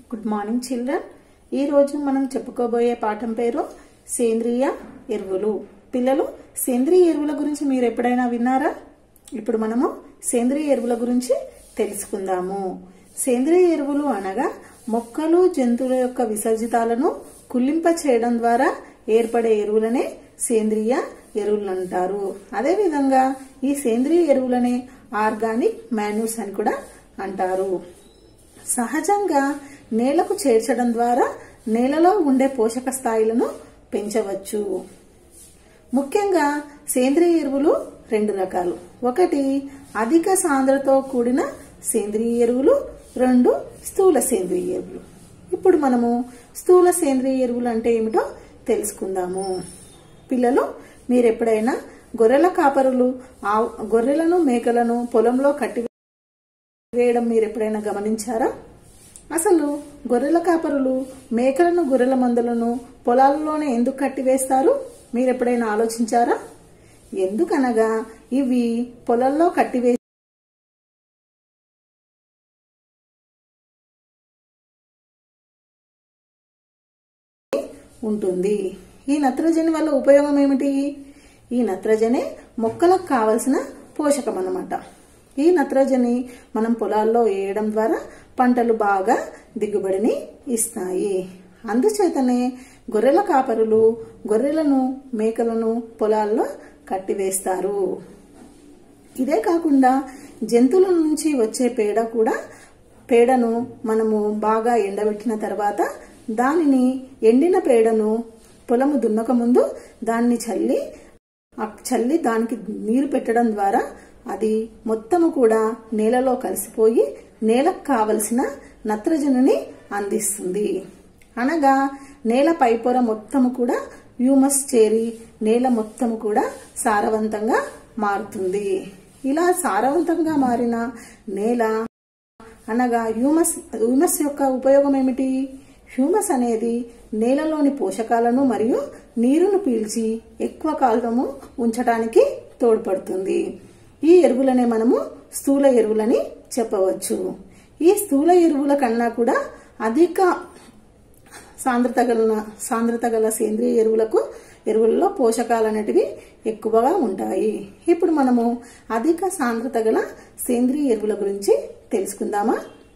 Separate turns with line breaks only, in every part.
good morning children ఈ రోజు మనం చెప్పుకోబోయే పాఠం పేరు సేంద్రియ ఎరువులు పిల్లలు సేంద్రియ ఎరువుల గురించి మీరు ఎప్పుడైనా విన్నారా ఇప్పుడు మనము సేంద్రియ ఎరువుల గురించి తెలుసుకుందాము సేంద్రియ ఎరువులు అనగా మొక్కలు జంతువుల యొక్క విసర్జితాలను కుళ్ళింప చేయడం ద్వారా ఏర్పడే ఎరువులనే సేంద్రియ ఎరువులు అంటారు అదేవిధంగా ఈ సేంద్రియ ఎరువులనే ఆర్గానిక్ మాన్యూస్ అని కూడా అంటారు సహజంగా నేలకు చేర్చడం ద్వారా నేలలో ఉండే పోషక స్థాయిలను పెంచవచ్చు ముఖ్యంగా సేంద్రియ ఎరువులు రెండు రకాలు ఒకటి అధిక సాంద్రతో కూడిన సేంద్రియ ఎరువులు రెండు స్థూల సేంద్రియ ఎరువులు ఇప్పుడు మనము స్థూల సేంద్రియ ఎరువులు అంటే ఏమిటో తెలుసుకుందాము పిల్లలు మీరు ఎప్పుడైనా గొర్రెల కాపరులు ఆవు గొర్రెలను మేకలను పొలంలో కట్టి వేయడం మీరు ఎప్పుడైనా గమనించారా అసలు గొర్రెల కాపరులు మేకలను గొర్రెల మందలను పొలాల్లోనే ఎందుకు కట్టివేస్తారు మీరు ఎప్పుడైనా ఆలోచించారా ఎందుకనగా ఇవి పొలంలో కట్టివే ఉంటుంది ఈ నత్రజని వల్ల ఉపయోగం ఏమిటి ఈ నత్రజనే మొక్కలకు కావలసిన పోషకం అన్నమాట ఈ నత్రజని మనం పొలాల్లో వేయడం ద్వారా పంటలు బాగా దిగుబడిని ఇస్తాయి అందుచేతనే గొర్రెల కాపరులు గొర్రెలను మేకలను పొలాల్లో కట్టివేస్తారు ఇదే కాకుండా జంతువుల నుంచి వచ్చే పేడ కూడా పేడను మనము బాగా ఎండబెట్టిన తర్వాత దానిని ఎండిన పేడను పొలము దున్నక ముందు దాన్ని చల్లి చల్లి దానికి నీరు పెట్టడం ద్వారా అది మొత్తము కూడా నేలలో కలిసిపోయి నేలకు కావలసిన నత్రజనిని అందిస్తుంది అనగా నేల పైపొర మొత్తము కూడా హ్యూమస్ చేరి నేల మొత్తము కూడా సారవంతంగా మారుతుంది ఇలా సారవంతంగా మారిన నేల అనగా హ్యూమస్ హ్యూమస్ యొక్క ఉపయోగం ఏమిటి హ్యూమస్ అనేది నేలలోని పోషకాలను మరియు నీరును పీల్చి ఎక్కువ కాలము ఉంచడానికి తోడ్పడుతుంది ఈ ఎరువులనే మనము స్థూల ఎరువులని చెప్పవచ్చు ఈ స్థూల ఎరువుల కన్నా కూడా అధిక సాంద్రత గల సాంద్రత గల సేంద్రియ ఎరువులకు ఎరువులలో పోషకాలు అనేటివి ఎక్కువగా ఉంటాయి ఇప్పుడు మనము అధిక సాంద్రత గల సేంద్రియ ఎరువుల గురించి తెలుసుకుందామా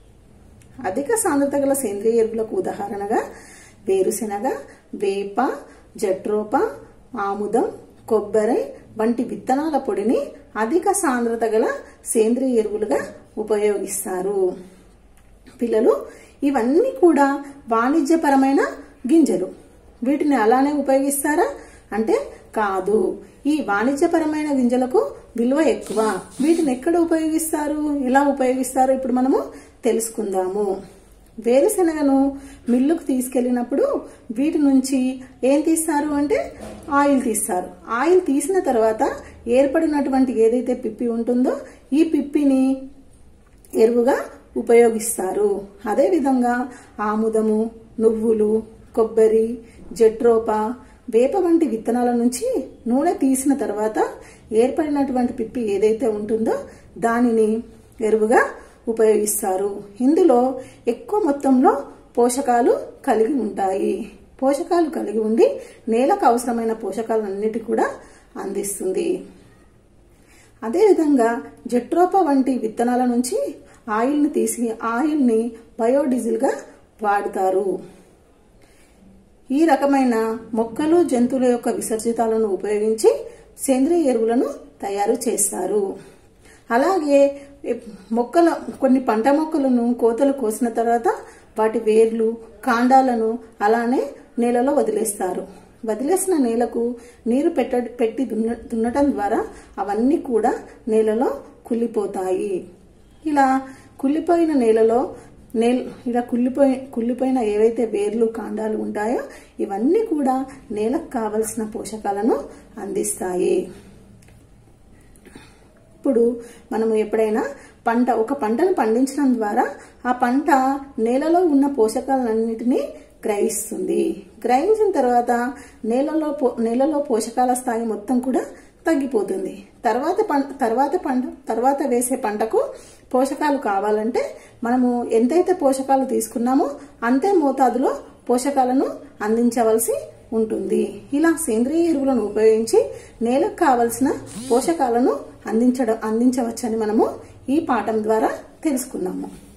అధిక సాంద్రత గల సేంద్రియ ఎరువులకు ఉదాహరణగా వేరుశెనగ వేప జట్రోప ఆముదం కొబ్బరి వంటి విత్తనాల పొడిని అధిక సాంద్రత గల సేంద్రియ ఎరువులుగా ఉపయోగిస్తారు పిల్లలు ఇవన్నీ కూడా వాణిజ్యపరమైన గింజలు వీటిని అలానే ఉపయోగిస్తారా అంటే కాదు ఈ వాణిజ్యపరమైన గింజలకు విలువ ఎక్కువ వీటిని ఎక్కడ ఉపయోగిస్తారు ఎలా ఉపయోగిస్తారు ఇప్పుడు మనము తెలుసుకుందాము వేరుశెనగను మిల్లుకు తీసుకెళ్లినప్పుడు వీటి నుంచి ఏం తీస్తారు అంటే ఆయిల్ తీస్తారు ఆయిల్ తీసిన తర్వాత ఏర్పడినటువంటి ఏదైతే పిప్పి ఉంటుందో ఈ పిప్పిని ఎరువుగా ఉపయోగిస్తారు అదేవిధంగా ఆముదము నువ్వులు కొబ్బరి జట్రోప వేప వంటి విత్తనాల నుంచి నూనె తీసిన తర్వాత ఏర్పడినటువంటి పిప్పి ఏదైతే ఉంటుందో దానిని ఎరువుగా ఉపయోగిస్తారు ఇందులో ఎక్కువ మొత్తంలో పోషకాలు కలిగి ఉంటాయి పోషకాలు కలిగి ఉండి నేలకు అవసరమైన పోషకాలన్నిటి కూడా అందిస్తుంది అదేవిధంగా జట్రోప వంటి విత్తనాల నుంచి ఆయిల్ని తీసి ఆయిల్ని బయోడీజిల్గా వాడుతారు ఈ రకమైన మొక్కలు జంతువుల యొక్క విసర్జితాలను ఉపయోగించి సేంద్రియ ఎరువులను తయారు చేస్తారు అలాగే మొక్కల కొన్ని పంట మొక్కలను కోతలు కోసిన తర్వాత వాటి వేర్లు కాండాలను అలానే నేలలో వదిలేస్తారు వదిలేసిన నేలకు నీరు పెట్ట పెట్టి దున్న దున్నటం ద్వారా అవన్నీ కూడా నేలలో కుళ్ళిపోతాయి ఇలా కుళ్ళిపోయిన నేలలో నేల ఇలా కుళ్ళిపోయి కుళ్ళిపోయిన ఏవైతే వేర్లు కాండాలు ఉంటాయో ఇవన్నీ కూడా నేలకు కావలసిన పోషకాలను అందిస్తాయి ఇప్పుడు మనము ఎప్పుడైనా పంట ఒక పంటను పండించడం ద్వారా ఆ పంట నేలలో ఉన్న పోషకాలన్నిటినీ గ్రహిస్తుంది గ్రహించిన తర్వాత నేలలో నేలలో పోషకాల స్థాయి మొత్తం కూడా తగ్గిపోతుంది తర్వాత పంట తర్వాత పంట తర్వాత వేసే పంటకు పోషకాలు కావాలంటే మనము ఎంతైతే పోషకాలు తీసుకున్నామో అంతే మోతాదులో పోషకాలను అందించవలసి ఉంటుంది ఇలా సేంద్రియ ఎరువులను ఉపయోగించి నేలకు కావలసిన పోషకాలను అందించడం అందించవచ్చని మనము ఈ పాఠం ద్వారా తెలుసుకున్నాము